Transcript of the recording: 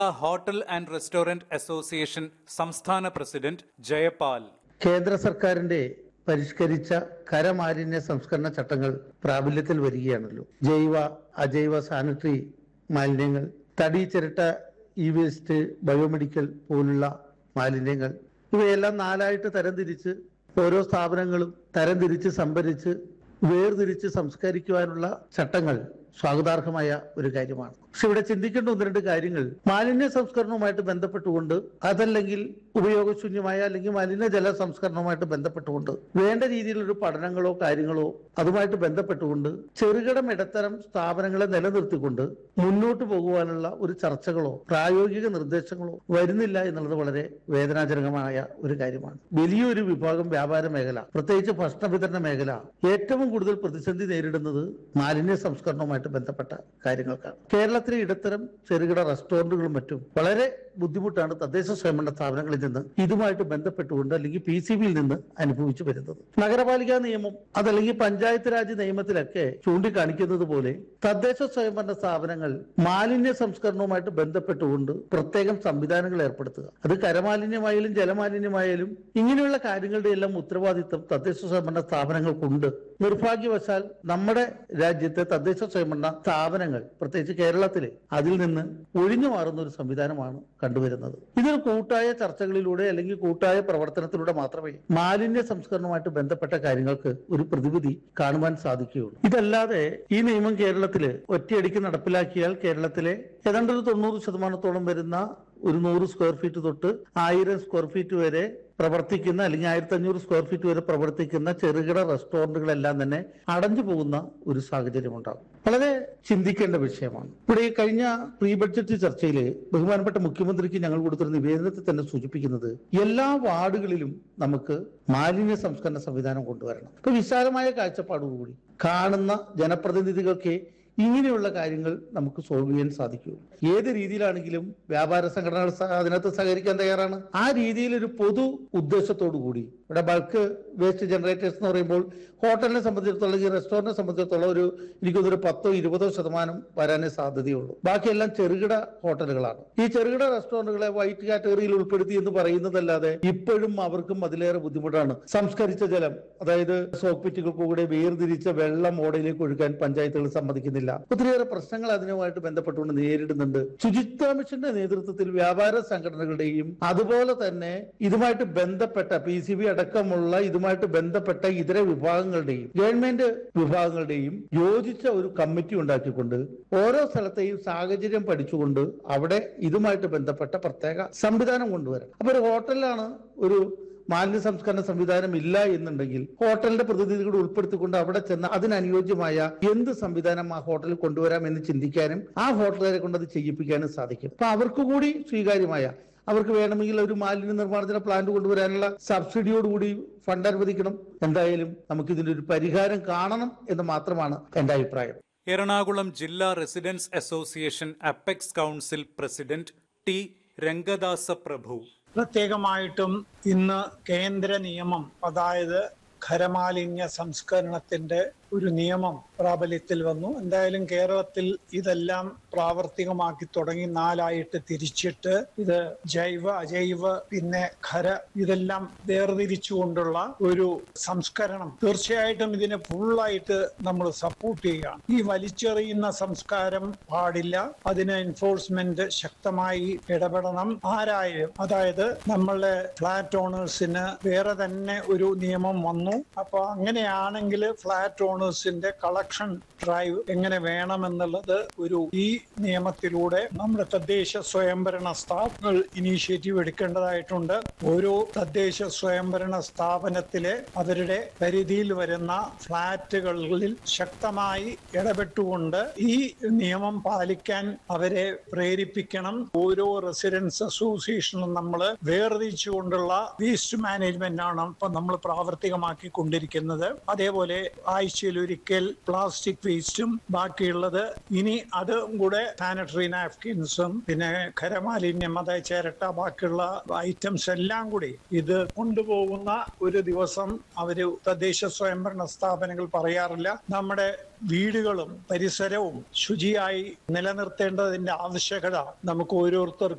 hotel and restaurant association സംസ്ഥാന president Jayapal കേന്ദ്ര സർക്കാരിന്റെ പരിഷ്കരിച്ച കരമാലിന്യ സംസ്കരണ ചട്ടങ്ങൾ പ്രാബല്യത്തിൽ വരികയാണല്ലോ ജൈവ അജൈവ സാനിറ്ററി മാലിന്യങ്ങൾ തടി ചിരട്ട ഇ വേസ്റ്റ് ബയോമെഡിക്കൽ പോലുള്ള മാലിന്യങ്ങൾ ഇവയെല്ലാം നാലായിട്ട് തരംതിരിച്ച് ഓരോ സ്ഥാപനങ്ങളും തരംതിരിച്ച് സംഭരിച്ച് വേർതിരിച്ച് സംസ്കരിക്കുവാനുള്ള ചട്ടങ്ങൾ സ്വാഗതാർഹമായ ഒരു കാര്യമാണ് പക്ഷെ ഇവിടെ ചിന്തിക്കേണ്ട ഒന്ന് രണ്ട് കാര്യങ്ങൾ മാലിന്യ സംസ്കരണവുമായിട്ട് ബന്ധപ്പെട്ടുകൊണ്ട് അതല്ലെങ്കിൽ ഉപയോഗശൂന്യമായ അല്ലെങ്കിൽ മലിനജല സംസ്കരണവുമായിട്ട് ബന്ധപ്പെട്ടുകൊണ്ട് വേണ്ട രീതിയിലൊരു പഠനങ്ങളോ കാര്യങ്ങളോ അതുമായിട്ട് ബന്ധപ്പെട്ടുകൊണ്ട് ചെറുകിടം ഇടത്തരം സ്ഥാപനങ്ങളെ നിലനിർത്തിക്കൊണ്ട് മുന്നോട്ട് പോകുവാനുള്ള ഒരു ചർച്ചകളോ പ്രായോഗിക നിർദ്ദേശങ്ങളോ വരുന്നില്ല എന്നുള്ളത് വളരെ വേദനാജനകമായ ഒരു കാര്യമാണ് വലിയൊരു വിഭാഗം വ്യാപാര മേഖല പ്രത്യേകിച്ച് ഭക്ഷണ വിതരണ മേഖല ഏറ്റവും കൂടുതൽ പ്രതിസന്ധി നേരിടുന്നത് മാലിന്യ സംസ്കരണവുമായിട്ട് ബന്ധപ്പെട്ട കാര്യങ്ങൾക്കാണ് കേരളത്തിലെ ഇടത്തരം ചെറുകിട റെസ്റ്റോറന്റുകളും മറ്റും വളരെ ബുദ്ധിമുട്ടാണ് തദ്ദേശ സ്വയംഭരണ സ്ഥാപനങ്ങളിൽ നിന്ന് ഇതുമായിട്ട് ബന്ധപ്പെട്ടുകൊണ്ട് അല്ലെങ്കിൽ പി സി ബിയിൽ നിന്ന് അനുഭവിച്ചു വരുന്നത് നഗരപാലികാ നിയമം അതല്ലെങ്കിൽ പഞ്ചായത്ത് രാജ് നിയമത്തിലൊക്കെ ചൂണ്ടിക്കാണിക്കുന്നത് പോലെ തദ്ദേശ സ്വയംഭരണ സ്ഥാപനങ്ങൾ മാലിന്യ സംസ്കരണവുമായിട്ട് ബന്ധപ്പെട്ടുകൊണ്ട് പ്രത്യേകം സംവിധാനങ്ങൾ ഏർപ്പെടുത്തുക അത് കരമാലിന്യമായാലും ജലമാലിന്യമായാലും ഇങ്ങനെയുള്ള കാര്യങ്ങളുടെ എല്ലാം ഉത്തരവാദിത്വം തദ്ദേശ സ്വയംഭരണ സ്ഥാപനങ്ങൾക്കുണ്ട് നിർഭാഗ്യവശാൽ നമ്മുടെ രാജ്യത്തെ തദ്ദേശ സ്വയംഭരണ സ്ഥാപനങ്ങൾ പ്രത്യേകിച്ച് കേരളത്തിലെ അതിൽ നിന്ന് ഒഴിഞ്ഞു മാറുന്ന ഒരു സംവിധാനമാണ് കണ്ടുവരുന്നത് ഇതൊരു കൂട്ടായ ചർച്ചകളിലൂടെ അല്ലെങ്കിൽ കൂട്ടായ പ്രവർത്തനത്തിലൂടെ മാത്രമേ മാലിന്യ സംസ്കരണവുമായിട്ട് ബന്ധപ്പെട്ട കാര്യങ്ങൾക്ക് ഒരു പ്രതിവിധി കാണുവാൻ സാധിക്കുകയുള്ളൂ ഇതല്ലാതെ ഈ നിയമം കേരളത്തില് ഒറ്റയടിക്ക് നടപ്പിലാക്കിയാൽ കേരളത്തിലെ ഏതാണ്ട് ഒരു തൊണ്ണൂറ് ശതമാനത്തോളം വരുന്ന ഒരു നൂറ് സ്ക്വയർ ഫീറ്റ് തൊട്ട് ആയിരം സ്ക്വയർ ഫീറ്റ് വരെ പ്രവർത്തിക്കുന്ന അല്ലെങ്കിൽ ആയിരത്തി അഞ്ഞൂറ് സ്ക്വയർ ഫീറ്റ് വരെ പ്രവർത്തിക്കുന്ന ചെറുകിട റെസ്റ്റോറന്റുകളെല്ലാം തന്നെ അടഞ്ഞു പോകുന്ന ഒരു സാഹചര്യം ഉണ്ടാകും വളരെ ചിന്തിക്കേണ്ട വിഷയമാണ് ഇവിടെ ഈ കഴിഞ്ഞ പ്രീ ബഡ്ജറ്റ് ചർച്ചയിൽ ബഹുമാനപ്പെട്ട മുഖ്യമന്ത്രിക്ക് ഞങ്ങൾ കൊടുത്തൊരു നിവേദനത്തിൽ തന്നെ സൂചിപ്പിക്കുന്നത് എല്ലാ വാർഡുകളിലും നമുക്ക് മാലിന്യ സംസ്കരണ സംവിധാനം കൊണ്ടുവരണം ഇപ്പൊ വിശാലമായ കാഴ്ചപ്പാടോടുകൂടി കാണുന്ന ജനപ്രതിനിധികൾക്ക് ഇങ്ങനെയുള്ള കാര്യങ്ങൾ നമുക്ക് സോൾവ് ചെയ്യാൻ സാധിക്കൂ ഏത് രീതിയിലാണെങ്കിലും വ്യാപാര സംഘടനകൾ സഹ- അതിനകത്ത് സഹകരിക്കാൻ തയ്യാറാണ് ആ രീതിയിൽ ഒരു പൊതു ഉദ്ദേശത്തോടു കൂടി ഇവിടെ ബൾക്ക് വേസ്റ്റ് ജനറേറ്റേഴ്സ് എന്ന് പറയുമ്പോൾ ഹോട്ടലിനെ സംബന്ധിച്ചിടത്തോളം ഈ റെസ്റ്റോറന്റിനെ സംബന്ധിച്ചിടത്തോളം ഒരു എനിക്കൊന്നൊരു പത്തോ ഇരുപതോ ശതമാനം വരാനേ സാധ്യതയുള്ളൂ ബാക്കിയെല്ലാം ചെറുകിട ഹോട്ടലുകളാണ് ഈ ചെറുകിട റെസ്റ്റോറന്റുകളെ വൈറ്റ് കാറ്റഗറിയിൽ ഉൾപ്പെടുത്തി എന്ന് പറയുന്നതല്ലാതെ ഇപ്പോഴും അവർക്കും അതിലേറെ ബുദ്ധിമുട്ടാണ് സംസ്കരിച്ച ജലം അതായത് സോക്പിറ്റുകൾക്ക് കൂടെ വേർതിരിച്ച വെള്ളം ഓടയിലേക്ക് ഒഴുകാൻ പഞ്ചായത്തുകൾ സമ്മതിക്കുന്നില്ല ഒത്തിരിയേറെ പ്രശ്നങ്ങൾ അതിനുമായിട്ട് ബന്ധപ്പെട്ടുകൊണ്ട് നേരിടുന്നുണ്ട് ശുചിത്വ മിഷന്റെ നേതൃത്വത്തിൽ വ്യാപാര സംഘടനകളുടെയും അതുപോലെ തന്നെ ഇതുമായിട്ട് ബന്ധപ്പെട്ട പി സി ബി അടക്കമുള്ള ഇതുമായിട്ട് ബന്ധപ്പെട്ട ഇതര വിഭാഗങ്ങളുടെയും ഗവൺമെന്റ് വിഭാഗങ്ങളുടെയും യോജിച്ച ഒരു കമ്മിറ്റി ഉണ്ടാക്കിക്കൊണ്ട് ഓരോ സ്ഥലത്തെയും സാഹചര്യം പഠിച്ചുകൊണ്ട് അവിടെ ഇതുമായിട്ട് ബന്ധപ്പെട്ട പ്രത്യേക സംവിധാനം കൊണ്ടുവരണം അപ്പൊ ഒരു ഹോട്ടലിലാണ് ഒരു മാലിന്യ സംസ്കരണ സംവിധാനം ഇല്ല എന്നുണ്ടെങ്കിൽ ഹോട്ടലിന്റെ പ്രതിനിധികളെ ഉൾപ്പെടുത്തിക്കൊണ്ട് അവിടെ ചെന്ന് അതിനനുയോജ്യമായ എന്ത് സംവിധാനം ആ ഹോട്ടലിൽ കൊണ്ടുവരാം എന്ന് ചിന്തിക്കാനും ആ ഹോട്ടലുകാരെ കൊണ്ട് അത് ചെയ്യിപ്പിക്കാനും സാധിക്കും അപ്പൊ അവർക്ക് കൂടി സ്വീകാര്യമായ അവർക്ക് വേണമെങ്കിൽ ഒരു മാലിന്യ നിർമ്മാർജ്ജന പ്ലാന്റ് കൊണ്ടുവരാനുള്ള സബ്സിഡിയോടുകൂടി ഫണ്ട് അനുവദിക്കണം എന്തായാലും നമുക്ക് ഇതിന്റെ ഒരു പരിഹാരം കാണണം എന്ന് മാത്രമാണ് എന്റെ അഭിപ്രായം എറണാകുളം ജില്ലാ residents association apex council president T Rangadasa Prabhu പ്രത്യേകമായിട്ടും ഇന്ന് കേന്ദ്ര നിയമം അതായത് ഖരമാലിന്യ സംസ്കരണത്തിന്റെ ഒരു നിയമം പ്രാബല്യത്തിൽ വന്നു എന്തായാലും കേരളത്തിൽ ഇതെല്ലാം പ്രാവർത്തികമാക്കി തുടങ്ങി നാലായിട്ട് തിരിച്ചിട്ട് ഇത് ജൈവ അജൈവ പിന്നെ ഖര ഇതെല്ലാം വേർതിരിച്ചുകൊണ്ടുള്ള ഒരു സംസ്കരണം തീർച്ചയായിട്ടും ഇതിനെ ഫുള്ളായിട്ട് നമ്മൾ സപ്പോർട്ട് ചെയ്യുകയാണ് ഈ വലിച്ചെറിയുന്ന സംസ്കാരം പാടില്ല അതിന് എൻഫോഴ്സ്മെന്റ് ശക്തമായി ഇടപെടണം ആരായാലും അതായത് നമ്മളുടെ ഫ്ലാറ്റ് ഓണേഴ്സിന് വേറെ തന്നെ ഒരു നിയമം വന്നു അപ്പൊ അങ്ങനെയാണെങ്കിൽ ഫ്ലാറ്റ് ഓണേഴ്സിന്റെ കളക്ഷൻ ഡ്രൈവ് എങ്ങനെ വേണമെന്നുള്ളത് ഒരു ഈ നിയമത്തിലൂടെ നമ്മുടെ തദ്ദേശ സ്വയംഭരണ സ്ഥാപനങ്ങൾ ഇനീഷ്യേറ്റീവ് എടുക്കേണ്ടതായിട്ടുണ്ട് ഓരോ തദ്ദേശ സ്വയംഭരണ സ്ഥാപനത്തിലെ അവരുടെ പരിധിയിൽ വരുന്ന ഫ്ളാറ്റുകളിൽ ശക്തമായി ഇടപെട്ടുകൊണ്ട് ഈ നിയമം പാലിക്കാൻ അവരെ പ്രേരിപ്പിക്കണം ഓരോ റെസിഡൻസ് അസോസിയേഷനും നമ്മൾ വേർതിരിച്ചുകൊണ്ടുള്ള വേസ്റ്റ് മാനേജ്മെന്റ് ആണ് ഇപ്പൊ നമ്മൾ പ്രാവർത്തികമാക്കി കൊണ്ടിരിക്കുന്നത് അതേപോലെ ആഴ്ചയിൽ ആഴ്ചയിലൊരിക്കൽ പ്ലാസ്റ്റിക് വേസ്റ്റും ബാക്കിയുള്ളത് ഇനി അതും കൂടെ സാനിറ്ററി നാപ്കിൻസും പിന്നെ ഖരമാലിന്യം അതായത് ചിരട്ട ബാക്കിയുള്ള ഐറ്റംസ് എല്ലാം കൂടി ഇത് കൊണ്ടുപോകുന്ന ഒരു ദിവസം അവര് തദ്ദേശ സ്വയംഭരണ സ്ഥാപനങ്ങൾ പറയാറില്ല നമ്മുടെ വീടുകളും പരിസരവും ശുചിയായി നിലനിർത്തേണ്ടതിന്റെ ആവശ്യകത നമുക്ക് ഓരോരുത്തർക്കും